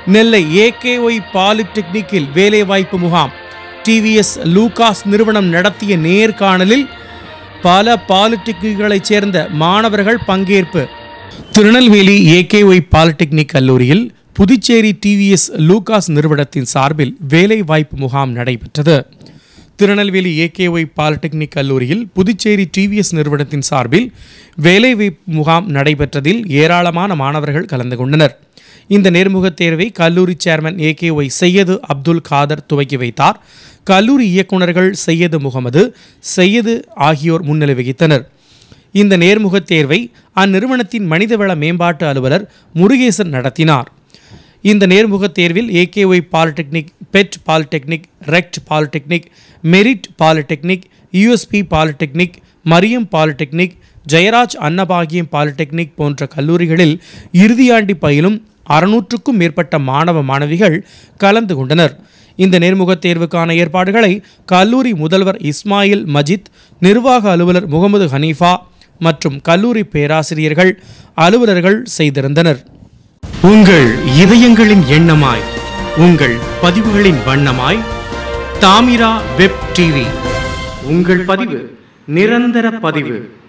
நெல்லை ஏகேஒய் பாலிடெக்னிக்கில் வேலைவாய்ப்பு முகாம் TVS Lucas நிறுவனம் நடத்திய நேர்காணலில் பல பாலிடெக்னிக்குகளைச் சேர்ந்த மாணவர்கள் பங்கேற்பு திருநெல்வேலி ஏகேஒய் பாலிடெக்னிக் கல்லூரியில் புதுச்சேரி டிவிஎஸ் லூகாஸ் நிறுவனத்தின் சார்பில் வேலைவாய்ப்பு முகாம் நடைபெற்றது திருநெல்வேலி ஏகேஒய் பாலிடெக்னிக் கல்லூரியில் புதுச்சேரி டிவிஎஸ் நிறுவனத்தின் சார்பில் வேலைவாய்ப்பு முகாம் நடைபெற்றதில் ஏராளமான மாணவர்கள் கலந்து கொண்டனர் இந்த நேர்முகத் தேர்வை கல்லூரி சேர்மன் ஏகேஒய் சையது அப்துல் காதர் துவக்கி வைத்தார் கல்லூரி இயக்குநர்கள் சையது முகமது சையது ஆகியோர் முன்னிலை வகித்தனர் இந்த நேர்முகத் தேர்வை அந்நிறுவனத்தின் மனிதவள மேம்பாட்டு அலுவலர் முருகேசன் நடத்தினார் இந்த நேர்முகத் தேர்வில் ஏகேஒய் பாலிடெக்னிக் பெட் பாலிடெக்னிக் ரெக்ட் polytechnic merit polytechnic USB polytechnic Mariam polytechnic Jayaraj Annabhagyam polytechnic போன்ற கல்லூரிகளில் இறுதியாண்டி பயிலும் அறுநூற்றுக்கும் மேற்பட்ட மாணவ மாணவிகள் கலந்து கொண்டனர் இந்த நேர்முகத் தேர்வுக்கான ஏற்பாடுகளை கல்லூரி முதல்வர் இஸ்மாயில் மஜித் நிர்வாக அலுவலர் முகமது ஹனீஃபா மற்றும் கல்லூரி பேராசிரியர்கள் அலுவலர்கள் செய்திருந்தனர் உங்கள் இதயங்களின் எண்ணமாய் உங்கள் பதிவுகளின் வண்ணமாய் தாமிரா வெப் டிவி உங்கள் பதிவு நிரந்தர பதிவு